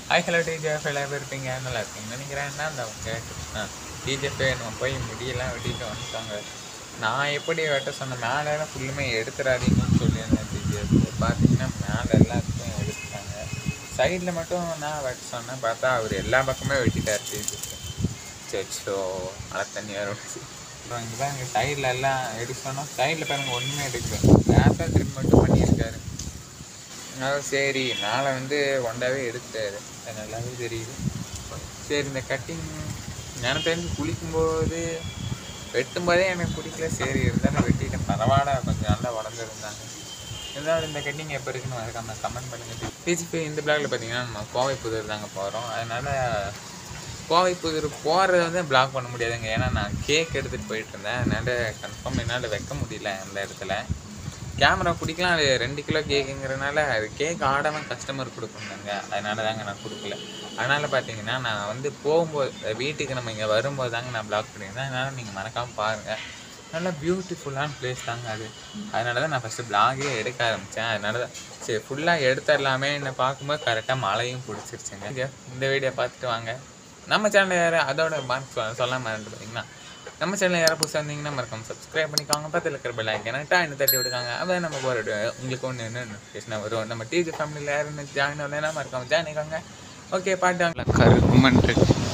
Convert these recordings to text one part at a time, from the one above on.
Hi hello DGF எல்லாம் இருப்பீங்க நல்லா இருக்கீங்க நினைக்கிறேன் என்ன அந்த அவங்க ஆ டிஜிஎஃப் நம்ம போய் முடியெல்லாம் வெட்டிட்டு வந்துட்டாங்க நான் எப்படி வெட்ட சொன்னேன் மேலே ஃபுல்லுமே எடுத்துடாதீங்கன்னு சொல்லியிருந்தேன் டிஜிஎஃப் பார்த்தீங்கன்னா மேலே எல்லாத்துக்கும் எடுத்துட்டாங்க சைடில் மட்டும் நான் வெட்ட சொன்னேன் பார்த்தா அவர் எல்லா பக்கமே வெட்டிட்டார் டிஜிஎஃப் சரி ஸோ மழை தண்ணி வேறு விட்டுச்சு அப்புறம் இங்கே தான் இங்கே சைடில் எல்லாம் எடுக்க சொன்னோம் சைடில் பாருங்க ஒன்றுமே எடுக்கல நேரத்தில் திரும்பி மட்டும் பண்ணியிருக்காரு அதாவது சரி மேலே வந்து ஒண்டாவே எடுத்தாரு அது நல்லாவே தெரியுது சரி இந்த கட்டிங் எனக்கு தெரிஞ்சு குளிக்கும்போது வெட்டும்போதே எனக்கு பிடிக்கல சரி இருந்தாலும் வெட்டிட்டேன் பரவாயில்ல கொஞ்சம் நல்லா வளர்ந்துருந்தாங்க இருந்தாலும் இந்த கட்டிங் எப்போ இருக்குன்னு மறக்காம கமெண்ட் பண்ணுங்கள் டிஜிபி இந்த பிளாக்ல பார்த்தீங்கன்னா நம்ம கோவை புதூர் தாங்க போகிறோம் அதனால் கோவை புதூர் போகிறத வந்து பிளாக் பண்ண முடியாதுங்க ஏன்னா நான் கேக் எடுத்துகிட்டு போயிட்டு இருந்தேன் அதனால் கன்ஃபார்ம் என்னால் வைக்க முடியல அந்த இடத்துல கேமரா பிடிக்கலாம் அது ரெண்டு கிலோ கேக்குங்கிறனால அது கேக் ஆடாமல் கஸ்டமர் கொடுக்கணுங்க அதனால தாங்க நான் கொடுக்கல அதனால் பார்த்தீங்கன்னா நான் வந்து போகும்போது வீட்டுக்கு நம்ம இங்கே வரும்போது தாங்க நான் பிளாக் பண்ணியிருந்தேன் அதனால் நீங்கள் மறக்காமல் பாருங்கள் நல்லா பியூட்டிஃபுல்லான பிளேஸ் தாங்க அது அதனால தான் நான் ஃபஸ்ட்டு பிளாகே எடுக்க ஆரம்பித்தேன் அதனால தான் சரி ஃபுல்லாக எடுத்துடலாமே என்ன பார்க்கும்போது கரெக்டாக மழையும் பிடிச்சிருச்சுங்க இங்க இந்த வீடியோ பார்த்துட்டு வாங்க நம்ம சேனல் யார் அதோட மார்க் சொல்லாமல் மறந்து பார்த்தீங்கன்னா நம்ம சேனல் யாரும் புதுசாக இருந்தீங்கன்னா மறக்காம சப்ஸ்கிரைப் பண்ணிக்கோங்க பக்கத்தில் இருக்கிற பெல் ஐக்கனை டாயின் தட்டி விடுக்காங்க அப்போ நம்ம போகிற உங்களுக்கு ஒன்று என்ன நோட்டிஃபிகேஷன் வரும் நம்ம டிஜி ஃபேமிலியில் யாருன்னு ஜாயின் ஆகலைன்னா மறக்காம ஜாயின் ஆகிக்கோங்க ஓகே பாட்டாங்களா கருமன்று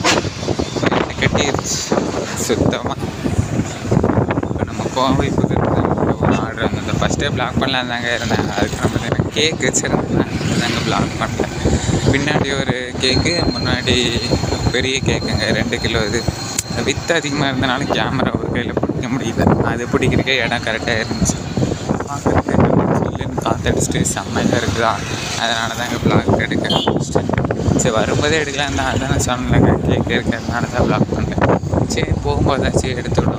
கட்டிடுச்சு சுத்தமாக இப்போ நம்ம கோவை புதுக்கு ஒரு ஆர்டர் வந்தது ஃபஸ்ட்டே பிளாக் பண்ணலாம் தாங்க இருந்தேன் அதுக்கு நம்ம எனக்கு கேக் வச்சுருந்தேன் தாங்க பிளாக் பண்ணிட்டேன் பின்னாடி ஒரு கேக்கு முன்னாடி பெரிய கேக்குங்க ரெண்டு கிலோ இது வித்து அதிகமாக இருந்தனால கேமரா ஒரு கையில் பிடிக்க முடியல அது பிடிக்கிறக்கே இடம் கரெக்டாக இருந்துச்சு பார்க்குறதுக்கு சில்லுன்னு காத்தடிச்சிட்டு செம்மையாக இருக்குதா அதனால தாங்க பிளாக் எடுக்க ஆரம்பிச்சிட்டேன் சரி வரும்போதே எடுக்கலாம் தான் அதான் நான் சொன்னேங்க கேக் இருக்கிறதுனால தான் பிளாக் பண்ணேன் சரி போகும்போதாச்சும் எடுத்துக்கிடுவோம்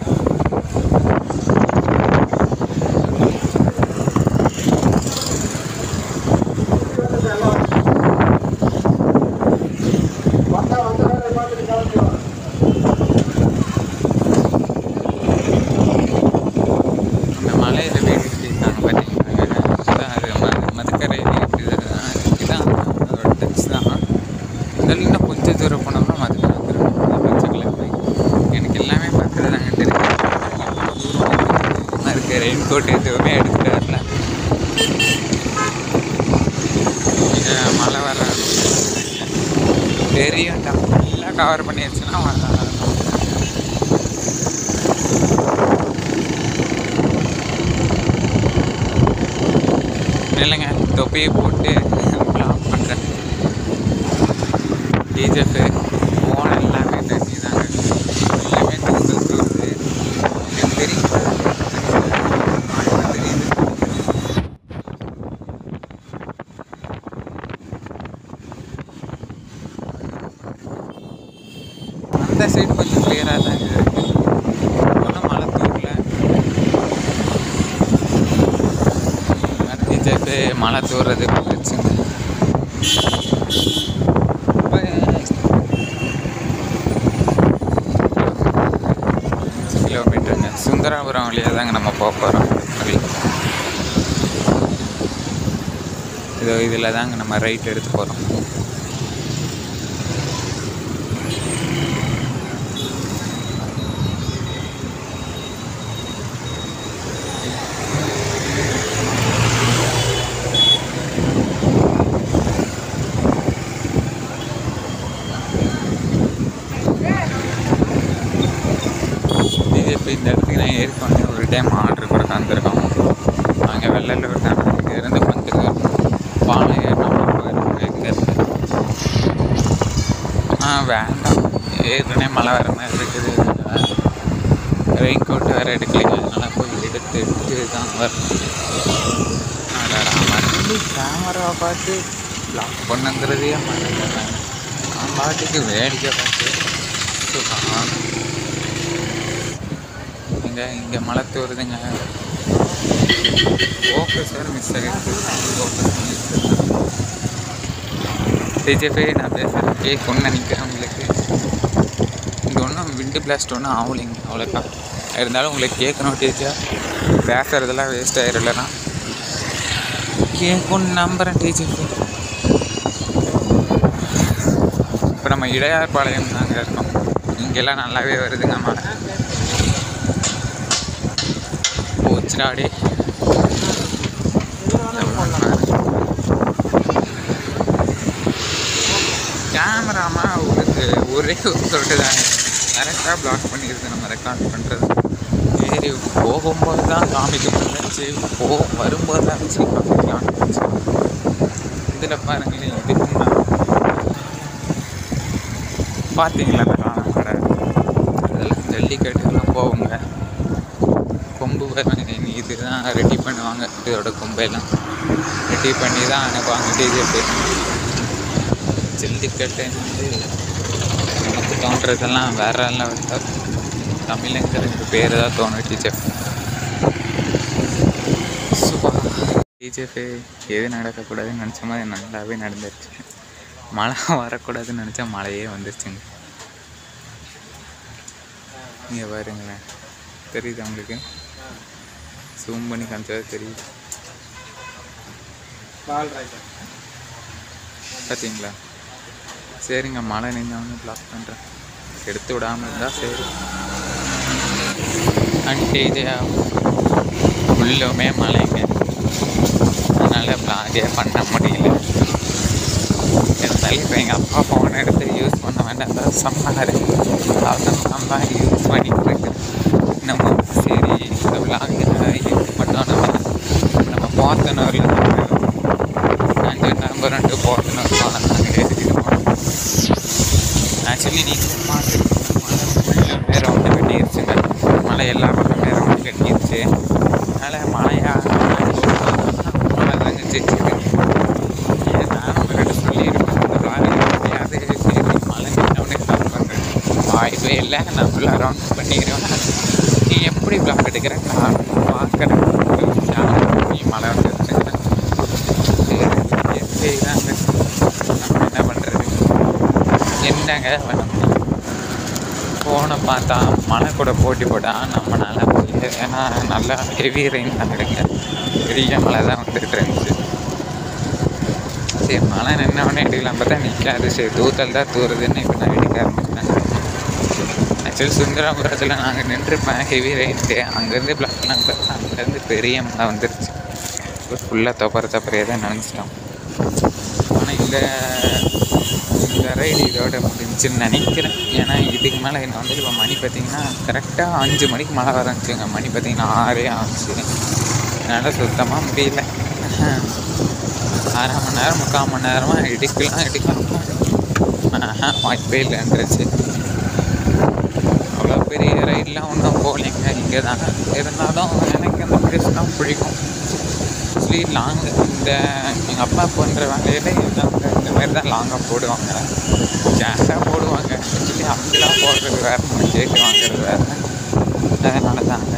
இந்த மலையில் வீடு கட்டியிருக்காங்க பார்த்தீங்கன்னா அதான் அது ம மதுக்கரை இதுதான் இதுதான் அதோட டச் தான் இதில் இன்னும் கொஞ்சம் தூரம் போனோம்னா மதுக்கரை வந்துடும் பச்சைக்கில் போய் எனக்கு எல்லாமே பக்கத்தில் தாங்க தெரியும் இருக்க ரெயின் கோட் எதுவுமே எடுத்துகிட்டு வரல இங்கே மழை வர தெரியும்டா எல்லாம் கவர் பண்ணிடுச்சுன்னா வரலாம் இல்லைங்க தொப்பியை போட்டு பிளாக் பண்ணுறேன் டிஜெஃபு ஃபோன் எல்லாமே தண்ணி தாங்க எல்லாமே தூந்து தூந்து எனக்கு தெரியும் தெரியுது அந்த சைடு கொஞ்சம் கிளியராக தாங்க இருக்கு ஒன்றும் மழை தூரல டீச்சர்ஸு மழை தூர்றது வந்துருச்சுங்க கிலோமீட்டருங்க சுந்தராபுரம் வழியாக தாங்க நம்ம போக போகிறோம் வழி இதோ இதில் தாங்க நம்ம ரைட் எடுத்து போகிறோம் இது இப்போ இந்த இடத்துக்கு நான் ஏற்கனவே ஒரு டைம் ஆர்டர் கூட தந்திருக்கோம் நாங்கள் வெள்ளலூர் தான் இங்கேருந்து கொஞ்சம் பாலம் ஏறணும் எங்கே இருக்கு ஆ வேண்டாம் ஏற்கனவே மழை வர மாதிரி இருக்குது ரெயின் கோட் வேறு எடுக்கலைங்க அதனால் போய் எடுத்து எடுத்து தான் வரணும் அடடா, மறுபடியும் கேமரா பார்த்து பிளாக் பண்ணுங்கிறதையே மறந்துடுறேன் நான் பாட்டுக்கு வேடிக்கை பார்த்து சும்மா இங்கே இங்கே மழை தூருதுங்க ஃபோக்கஸ் வேறு மிஸ் ஆகிடுது ஃபோக்கஸ் டிஜிபே நான் பேசுகிறேன் கேட்கணும்னு நினைக்கிறேன் உங்களுக்கு இங்கே ஒன்றும் விண்டு பிளாஸ்ட் ஒன்றும் ஆகலைங்க அவ்வளோக்கா இருந்தாலும் உங்களுக்கு கேட்கணும் டீச்சர் பேசுகிறதெல்லாம் வேஸ்ட் ஆயிரும் இல்லைனா கேட்கணும்னு நம்புகிறேன் டீச்சர் இப்போ நம்ம இடையார்பாளையம் தாங்க இருக்கோம் இங்கெல்லாம் நல்லாவே வருதுங்க மழை போச்சுடாடி கேமராமா உங்களுக்கு ஒரே ஒரு சொல்லிட்டு தாங்க கரெக்டாக பிளாக் பண்ணிடுது நம்ம ரெக்கார்ட் பண்ணுறது சரி போகும்போது தான் காமிக்க முடிஞ்சிச்சு போ வரும்போது தான் வச்சு காமிக்கலாம் இதில் பாருங்களேன் இதுக்கு நான் பார்த்தீங்களா அந்த காணம் கடை இதெல்லாம் ஜல்லிக்கட்டுலாம் போகுங்க கொம்பு பாருங்க இதுதான் ரெடி பண்ணுவாங்க இதோட கொம்பெல்லாம் ரெடி பண்ணி தான் அனுப்புவாங்க டிஜேபி ஜல்லிக்கட்டு வந்து நமக்கு தோன்றதெல்லாம் வேற லெவலில் தமிழங்கிறதுக்கு பேர் தான் தோணும் டீச்சர் டிஜேபி எது நடக்கக்கூடாதுன்னு நினச்ச மாதிரி நல்லாவே நடந்துருச்சு மழை வரக்கூடாதுன்னு நினச்சா மழையே வந்துருச்சுங்க நீங்கள் பாருங்களேன் தெரியுது உங்களுக்கு ஜூம் பண்ணி காமிச்சா தெரியுது பார்த்தீங்களா சரிங்க மழை நின்றவொன்னு பிளாக் பண்ணுறேன் எடுத்து விடாமல் இருந்தால் சரி அன்டேஜா உள்ளுமே மழைங்க அதனால் பிளாகே பண்ண முடியல இருந்தாலும் இப்போ எங்கள் அப்பா ஃபோன் எடுத்து யூஸ் பண்ண வேண்டாம் தான் சொன்னார் அதான் நம்ம யூஸ் பண்ணிட்டு இருக்கேன் நம்ம சரி இந்த விளாக் இது மட்டும் நம்ம நம்ம போத்தனூரில் அஞ்சு நம்பர் ரெண்டு போத்தனூர் போனால் நாங்கள் ஏறிக்கிட்டு போனோம் ஆக்சுவலி நீங்கள் பார்த்து மழை ஃபுல்லாக வேற ஒன்று கட்டிருச்சுங்க மழை எல்லா பக்கமே ரவுண்டு கட்டிருச்சு அதனால் மழையாக மழை தாங்க ஜெயிச்சுது நானும் உங்கள்கிட்ட சொல்லியிருப்பேன் இந்த வாரம் எப்படியாவது சரி மழை நின்றவனே ஸ்டாப் பண்ணுறேன் வாய்ப்பே இல்லை நான் ஃபுல்லாக ரவுண்ட் பண்ணிடுவேன் நீ எப்படி பிளாக் எடுக்கிற நான் பார்க்குறேன் நீ மழை வந்துருச்சுங்க சரி தாங்க நம்ம என்ன பண்ணுறது என்னங்க வேணும் ஃபோனை பார்த்தா மழை கூட போட்டி போட்டால் நம்மளால முடியல ஏன்னா நல்லா ஹெவி ரெயின் நடக்குங்க பெரிய மழை தான் வந்துட்டு இருந்துச்சு சரி மழை நின்னவொடனே எடுக்கலாம் பார்த்தா நிற்காது சரி தூத்தல் தான் தூருதுன்னு இப்போ நான் எடுக்க ஆரம்பிச்சிட்டேன் ஆக்சுவலி சுந்தராபுரத்தில் நாங்கள் நின்றுருப்பேன் ஹெவி ரெயின்ட்டு அங்கேருந்து பிளாக் பண்ணாங்க அங்கேருந்து பெரிய மழை வந்துருச்சு ஃபுல்லாக தொப்பர தொப்பரையே தான் நினச்சிட்டோம் ஆனால் இந்த இந்த ரைடு இதோட முடிஞ்சுன்னு நினைக்கிறேன் ஏன்னா இதுக்கு மேலே என்ன வந்து இப்போ மணி பார்த்தீங்கன்னா கரெக்டாக அஞ்சு மணிக்கு மழை வரந்துச்சுங்க மணி பார்த்தீங்கன்னா ஆறே ஆச்சு என்னால் சுத்தமாக முடியல அரை மணி நேரம் முக்கால் மணி நேரமாக எடுக்கலாம் எடுக்கலாம் ஆஹா, வாய்ப்பே இல்லைன்றுச்சு அவ்வளோ பெரிய ரைடெலாம் ஒன்றும் போகலைங்க இங்கே தான் இருந்தாலும் எனக்கு அந்த பிளேஸ் தான் பிடிக்கும் ஆக்சுவலி லாங் இந்த எங்கள் அப்பா பண்ணுற வேலையில் எல்லாம் இந்த மாதிரி தான் லாங்காக போடுவாங்க கேஷாக போடுவாங்க ஆக்சுவலி அப்படிலாம் போடுறது வேறு கேட்டு வாங்குறது வேறு அதனால தாங்க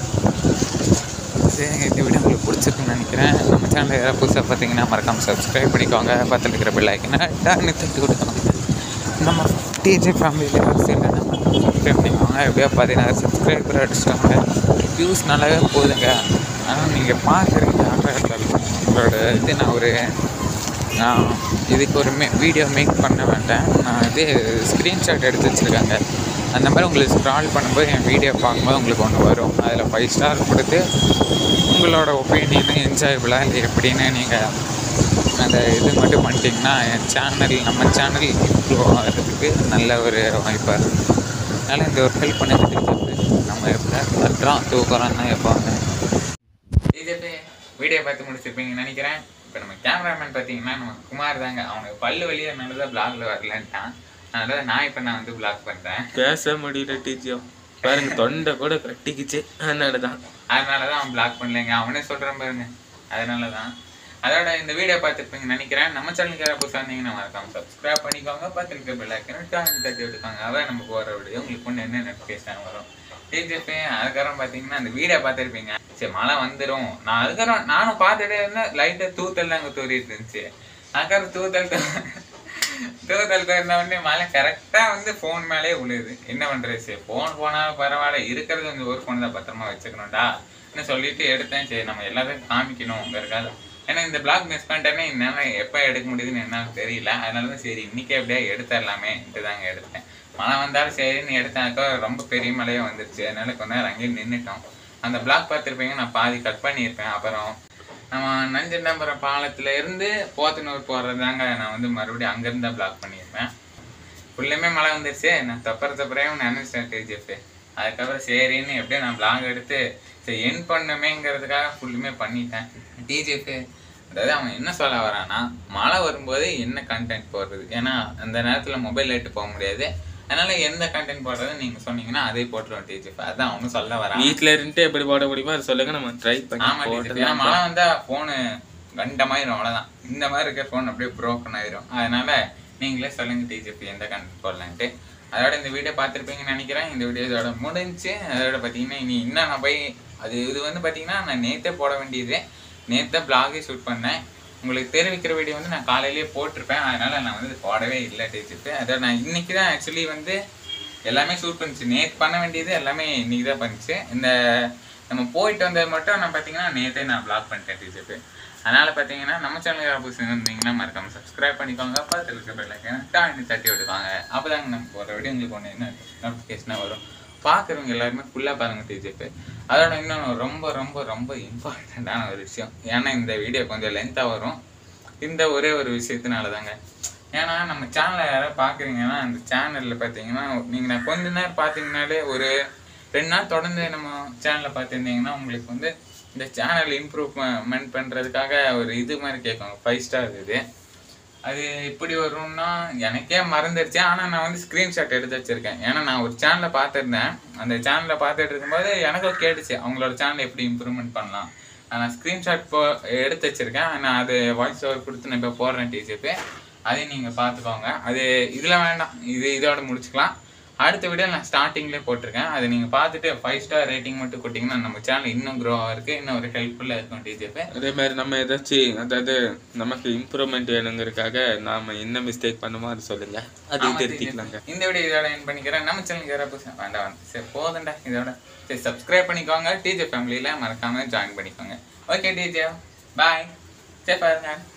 சரிங்க இந்த வீடியோ உங்களுக்கு பிடிச்சிருக்குன்னு நினைக்கிறேன் நம்ம சேனல் யாராவது புதுசாக பார்த்தீங்கன்னா மறக்காமல் சப்ஸ்கிரைப் பண்ணிக்கோங்க பக்கத்தில் இருக்கிற பெல் ஐக்கனை டன்னு தட்டி கொடுக்கணும் நம்ம டிஜே ஃபேமிலியில் யாரும் இல்லைன்னா சப்ஸ்கிரைப் பண்ணிக்கோங்க எப்படியோ பதினாறு சப்ஸ்கிரைபர் அடிச்சிட்டாங்க வியூஸ் நல்லாவே போகுதுங்க ஆனால் நீங்கள் பார்க்குறீங்க உங்களோட இது நான் ஒரு நான் இதுக்கு ஒரு மே வீடியோ மேக் பண்ண வேண்டேன் நான் இது ஸ்க்ரீன்ஷாட் எடுத்து வச்சுருக்காங்க அந்த மாதிரி உங்களுக்கு ஸ்க்ரால் பண்ணும்போது என் வீடியோ பார்க்கும்போது உங்களுக்கு ஒன்று வரும் அதில் ஃபைவ் ஸ்டார் கொடுத்து உங்களோட ஒப்பீனியன் என்ஜாயபிளாக இல்லை எப்படின்னு நீங்கள் அந்த இது மட்டும் பண்ணிட்டீங்கன்னா என் சேனல் நம்ம சேனல் இம்ப்ரூவ் ஆகிறதுக்கு நல்ல ஒரு வாய்ப்பாக இருக்கும் அதனால் இந்த ஒரு ஹெல்ப் பண்ணி நம்ம எப்போ தட்டுறோம் தூக்குறோம்னா எப்போ டிஜேபி வீடியோ பார்த்து முடிச்சிருப்பீங்கன்னு நினைக்கிறேன் இப்போ நம்ம கேமராமேன் பார்த்தீங்கன்னா நம்ம குமார் தாங்க அவனுக்கு பல்லு வழியே அதனால தான் பிளாக்ல வரலன்ட்டான் அதனால தான் நான் இப்போ நான் வந்து பிளாக் பண்ணுறேன் பேச முடியல டீச்சர் பாருங்க தொண்டை கூட கட்டிக்கிச்சு அதனால தான் அதனால தான் அவன் பிளாக் பண்ணலைங்க அவனே சொல்கிறான் பாருங்க அதனால தான் அதோட இந்த வீடியோ பார்த்துருப்பீங்கன்னு நினைக்கிறேன் நம்ம சேனலுக்கு யாராவது புதுசாக இருந்தீங்கன்னா மறக்காம சப்ஸ்கிரைப் பண்ணிக்கோங்க பார்த்துருக்க பெல் ஐக்கன் தட்டி விட்டுக்கோங்க அதான் நம்ம போகிற வீடியோ உங்களுக்கு ஒன்று என்ன நோட்டிஃபிகேஷன் வரும் டிஜிபி அதுக்கப்புறம் பார்த்தீங்கன்னா அந்த வீடியோ பார்த்துருப்பீங்க சரி மழை வந்துடும் நான் அதுக்கப்புறம் நானும் பார்த்துட்டே இருந்தேன் லைட்டாக தூத்தல் அங்கே தூரிட்டு இருந்துச்சு அதுக்கப்புறம் தூத்தல் தூ- தூத்தல் தூரின உடனே மழை கரெக்டாக வந்து ஃபோன் மேலே விழுது என்ன பண்ணுறது சரி ஃபோன் போனாலும் பரவாயில்ல இருக்கிறது இந்த ஒரு ஃபோன் தான் பத்திரமா வச்சுக்கணும்டா என்ன சொல்லிட்டு எடுத்தேன் சரி நம்ம எல்லாத்தையும் காமிக்கணுங்கிறக்காக ஏன்னா இந்த பிளாக் மிஸ் பண்ணிட்டேன்னா என்னால் எப்போ எடுக்க முடியுதுன்னு என்னால் தெரியல அதனால தான் சரி இன்னைக்கே எப்படியா எடுத்துடலாமேன்ட்டு தாங்க எடுத்தேன் மழை வந்தாலும் சரின்னு எடுத்தாக்கா ரொம்ப பெரிய மழையாக வந்துருச்சு அதனால கொஞ்ச நேரம் அங்கேயே நின்றுட்டோம் அந்த பிளாக் பார்த்துருப்பீங்க நான் பாதி கட் பண்ணியிருப்பேன் அப்புறம் நம்ம நஞ்சண்டாம்பரம் பாலத்துல இருந்து போத்தனூர் போகிறதாங்க நான் வந்து மறுபடியும் அங்கேருந்து தான் பிளாக் பண்ணியிருப்பேன் ஃபுல்லுமே மழை வந்துருச்சு நான் தப்புற தப்புறையும் நினைச்சிட்டேன் டிஜிஎஃப் அதுக்கப்புறம் சரின்னு எப்படியும் நான் பிளாக் எடுத்து சரி என் பண்ணுமேங்கிறதுக்காக ஃபுல்லுமே பண்ணிட்டேன் டிஜிஎஃப் அதாவது அவன் என்ன சொல்ல வரான்னா மழை வரும்போது என்ன கண்டென்ட் போடுறது ஏன்னா அந்த நேரத்தில் மொபைல் எடுத்து போக முடியாது அதனால எந்த கண்டென்ட் போடுறது நீங்க சொன்னீங்கன்னா அதே போட்டுருவோம் டிஜிஎஃப் அதான் அவனும் சொல்ல வரான் வீட்ல இருந்துட்டு எப்படி போட முடியுமோ அதை சொல்லுங்க நம்ம ட்ரை பண்ணி ஆமா டீச்சர். ஏன்னா போட்டுடலாம் மழை வந்தா போனு கண்டமாயிரும் அவ்வளவுதான் இந்த மாதிரி இருக்க போன் அப்படியே ப்ரோக்கன் ஆயிரும் அதனால நீங்களே சொல்லுங்க டிஜிபி எந்த கண்டென்ட் போடலான்ட்டு அதோட இந்த வீடியோ பார்த்துருப்பீங்கன்னு நினைக்கிறேன் இந்த வீடியோ இதோட முடிஞ்சு அதோட பார்த்தீங்கன்னா இனி இன்னும் நான் போய் அது இது வந்து பார்த்தீங்கன்னா நான் நேத்தே போட வேண்டியது நேத்தே பிளாகே ஷூட் பண்ணேன் உங்களுக்கு தெரிவிக்கிற வீடியோ வந்து நான் காலையிலேயே போட்டிருப்பேன் அதனால நான் வந்து இது போடவே இல்லை டிஜிபி அதோட நான் இன்னைக்கு தான் ஆக்சுவலி வந்து எல்லாமே ஷூட் பண்ணுச்சு நேற்று பண்ண வேண்டியது எல்லாமே இன்னைக்கு தான் பண்ணுச்சு இந்த நம்ம போயிட்டு வந்தது மட்டும் நான் பார்த்தீங்கன்னா நேற்றே நான் பிளாக் பண்ணிட்டேன் டிஜிபி அதனால பார்த்தீங்கன்னா நம்ம சேனலுக்கு புதுசு இருந்தீங்கன்னா மறக்காம சப்ஸ்கிரைப் பண்ணிக்கோங்க பக்கத்தில் இருக்க பெல்லைக்கான டாண்டி தட்டி விட்டுவாங்க அப்போ தாங்க நம்ம போகிற வீடியோ உங்களுக்கு ஒன்று என்ன நோட்டிஃபிகேஷனாக வரும் பார்க்குறவங்க எல்லாருமே ஃபுல்லாக பாருங்க டிஜிபி அதோட இன்னொன்று ரொம்ப ரொம்ப ரொம்ப இம்பார்ட்டண்ட்டான ஒரு விஷயம் ஏன்னா இந்த வீடியோ கொஞ்சம் லென்த்தாக வரும் இந்த ஒரே ஒரு விஷயத்தினால தாங்க ஏன்னா நம்ம சேனலை யாராவது பார்க்குறீங்கன்னா அந்த சேனலில் பார்த்தீங்கன்னா நீங்கள் கொஞ்ச நேரம் பார்த்தீங்கனாலே ஒரு ரெண்டு நாள் தொடர்ந்து நம்ம சேனலை பார்த்துருந்தீங்கன்னா உங்களுக்கு வந்து இந்த சேனல் இம்ப்ரூவ்மெண்ட் பண்ணுறதுக்காக ஒரு இது மாதிரி கேட்கும் ஃபைவ் ஸ்டார் இது அது எப்படி வரும்னா எனக்கே மறந்துடுச்சு ஆனால் நான் வந்து ஸ்க்ரீன்ஷாட் எடுத்து வச்சிருக்கேன் ஏன்னா நான் ஒரு சேனலை பார்த்துருந்தேன் அந்த சேனலில் பார்த்துட்டு இருக்கும்போது எனக்கும் கேட்டுச்சு அவங்களோட சேனலை எப்படி இம்ப்ரூவ்மெண்ட் பண்ணலாம் நான் ஸ்க்ரீன்ஷாட் போ எடுத்து வச்சிருக்கேன் நான் அது வாய்ஸ் ஓவர் கொடுத்து நான் இப்போ போடுறேன் டிஜிபி அதையும் நீங்கள் பார்த்துக்கோங்க அது இதில் வேண்டாம் இது இதோட முடிச்சுக்கலாம் அடுத்த வீடியோ நான் ஸ்டார்டிங்லேயே போட்டிருக்கேன் அதை நீங்கள் பார்த்துட்டு ஃபைவ் ஸ்டார் ரேட்டிங் மட்டும் கொடுத்தீங்கன்னா நம்ம சேனல் இன்னும் க்ரோ ஆகிறதுக்கு இன்னும் ஒரு ஹெல்ப்ஃபுல்லாக இருக்கும் டிஜிபி அதே மாதிரி நம்ம ஏதாச்சும் அதாவது நமக்கு இம்ப்ரூவ்மெண்ட் வேணுங்கிறதுக்காக நாம என்ன மிஸ்டேக் பண்ணுமோ அது சொல்லுங்க அதையும் திருத்திக்கலாங்க இந்த வீடியோ இதோட என் பண்ணிக்கிறேன் நம்ம சேனலுக்கு யாராவது புதுசா- வேண்டாம் வேண்டாம். சரி போதும்டா இதோட சரி சப்ஸ்கிரைப் பண்ணிக்கோங்க டிஜே ஃபேமிலியில் மறக்காம ஜாயின் பண்ணிக்கோங்க ஓகே டிஜே பாய் சரி பாருங்க